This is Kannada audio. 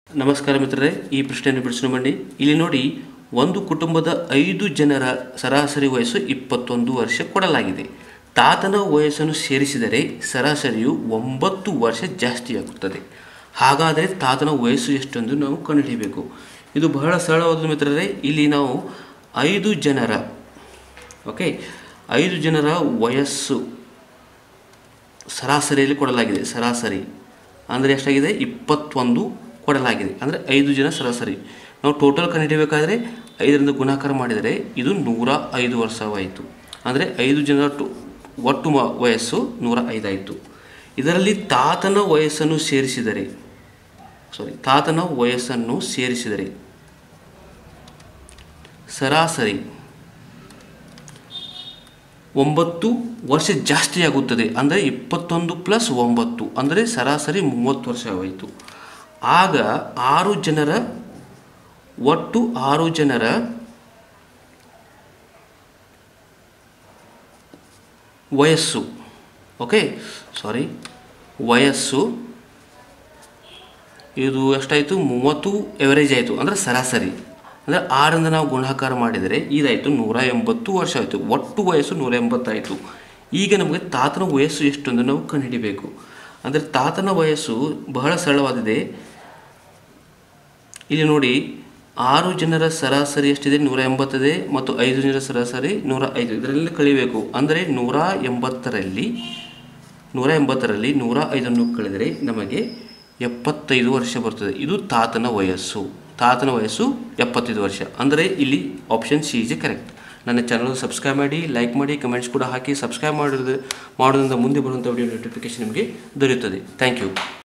ನಮಸ್ಕಾರ ಮಿತ್ರರೇ ಈ ಪ್ರಶ್ನೆಯನ್ನು ಬಿಡಿಸೋಣ ಬನ್ನಿ ಇಲ್ಲಿ ನೋಡಿ ಒಂದು ಕುಟುಂಬದ ಐದು ಜನರ ಸರಾಸರಿ ವಯಸ್ಸು ಇಪ್ಪತ್ತೊಂದು ವರ್ಷ ಕೊಡಲಾಗಿದೆ ತಾತನ ವಯಸ್ಸನ್ನು ಸೇರಿಸಿದರೆ ಸರಾಸರಿಯು ಒಂಬತ್ತು ವರ್ಷ ಜಾಸ್ತಿಯಾಗುತ್ತದೆ ಹಾಗಾದರೆ ತಾತನ ವಯಸ್ಸು ಎಷ್ಟೆಂದು ನಾವು ಕಂಡುಹಿಡಿಯಬೇಕು ಇದು ಬಹಳ ಸರಳವಾದ ಮಿತ್ರರೇ ಇಲ್ಲಿ ನಾವು ಐದು ಜನರ ಓಕೆ ಐದು ಜನರ ವಯಸ್ಸು ಸರಾಸರಿಯಲ್ಲಿ ಕೊಡಲಾಗಿದೆ ಸರಾಸರಿ ಅಂದರೆ ಎಷ್ಟಾಗಿದೆ ಇಪ್ಪತ್ತೊಂದು ಕೊಡಲಾಗಿದೆ ಅಂದರೆ ಐದು ಜನ ಸರಾಸರಿ ನಾವು ಟೋಟಲ್ ಕಂಡುಹಿಡಿಯಬೇಕಾದ್ರೆ ಐದರಿಂದ ಗುಣಾಕಾರ ಮಾಡಿದರೆ ಇದು ನೂರ ಐದು ವರ್ಷವಾಯಿತು ಅಂದರೆ ಐದು ಜನರ ಟು ಒಟ್ಟು ಮ ವಯಸ್ಸು ನೂರ ಐದಾಯಿತು ಇದರಲ್ಲಿ ತಾತನ ವಯಸ್ಸನ್ನು ಸೇರಿಸಿದರೆ ಸಾರಿ ತಾತನ ವಯಸ್ಸನ್ನು ಸೇರಿಸಿದರೆ ಸರಾಸರಿ ಒಂಬತ್ತು ವರ್ಷ ಜಾಸ್ತಿ ಆಗುತ್ತದೆ ಅಂದರೆ ಇಪ್ಪತ್ತೊಂದು ಪ್ಲಸ್ ಒಂಬತ್ತು ಅಂದರೆ ಸರಾಸರಿ ಮೂವತ್ತು ವರ್ಷವಾಯಿತು ಆಗ ಆರು ಜನರ ಒಟ್ಟು ಆರು ಜನರ ವಯಸ್ಸು ಓಕೆ ಸಾರಿ ವಯಸ್ಸು ಇದು ಎಷ್ಟಾಯಿತು ಮೂವತ್ತು ಎವರೇಜ್ ಆಯಿತು ಅಂದರೆ ಸರಾಸರಿ ಅಂದರೆ ಆರಿಂದ ನಾವು ಗುಣಾಕಾರ ಮಾಡಿದರೆ ಇದಾಯಿತು ನೂರ ಎಂಬತ್ತು ವರ್ಷ ಆಯಿತು ಒಟ್ಟು ವಯಸ್ಸು ನೂರ ಎಂಬತ್ತಾಯಿತು ಈಗ ನಮಗೆ ತಾತನ ವಯಸ್ಸು ಎಷ್ಟು ಎಂದು ನಾವು ಕಂಡುಹಿಡಿಬೇಕು ಅಂದರೆ ತಾತನ ವಯಸ್ಸು ಬಹಳ ಸರಳವಾದಿದೆ ಇಲ್ಲಿ ನೋಡಿ ಆರು ಜನರ ಸರಾಸರಿ ಎಷ್ಟಿದೆ ನೂರ ಎಂಬತ್ತಿದೆ ಮತ್ತು ಐದು ಜನರ ಸರಾಸರಿ ನೂರ ಐದು ಇದರಲ್ಲಿ ಕಳಿಬೇಕು ಅಂದರೆ ನೂರ ಎಂಬತ್ತರಲ್ಲಿ ನೂರ ಎಂಬತ್ತರಲ್ಲಿ ನೂರ ಐದನ್ನು ಕಳೆದರೆ ನಮಗೆ ಎಪ್ಪತ್ತೈದು ವರ್ಷ ಬರ್ತದೆ ಇದು ತಾತನ ವಯಸ್ಸು ತಾತನ ವಯಸ್ಸು ಎಪ್ಪತ್ತೈದು ವರ್ಷ ಅಂದರೆ ಇಲ್ಲಿ ಆಪ್ಷನ್ ಸಿ ಇಸ್ ಕರೆಕ್ಟ್ ನನ್ನ ಚಾನಲ್ ಸಬ್ಸ್ಕ್ರೈಬ್ ಮಾಡಿ ಲೈಕ್ ಮಾಡಿ ಕಮೆಂಟ್ಸ್ ಕೂಡ ಹಾಕಿ ಸಬ್ಸ್ಕ್ರೈಬ್ ಮಾಡೋದು ಮಾಡೋದ್ರಿಂದ ಮುಂದೆ ಬರುವಂಥ ವಿಡಿಯೋ ನೋಟಿಫಿಕೇಶನ್ ನಿಮಗೆ ದೊರೆಯುತ್ತದೆ ಥ್ಯಾಂಕ್ ಯು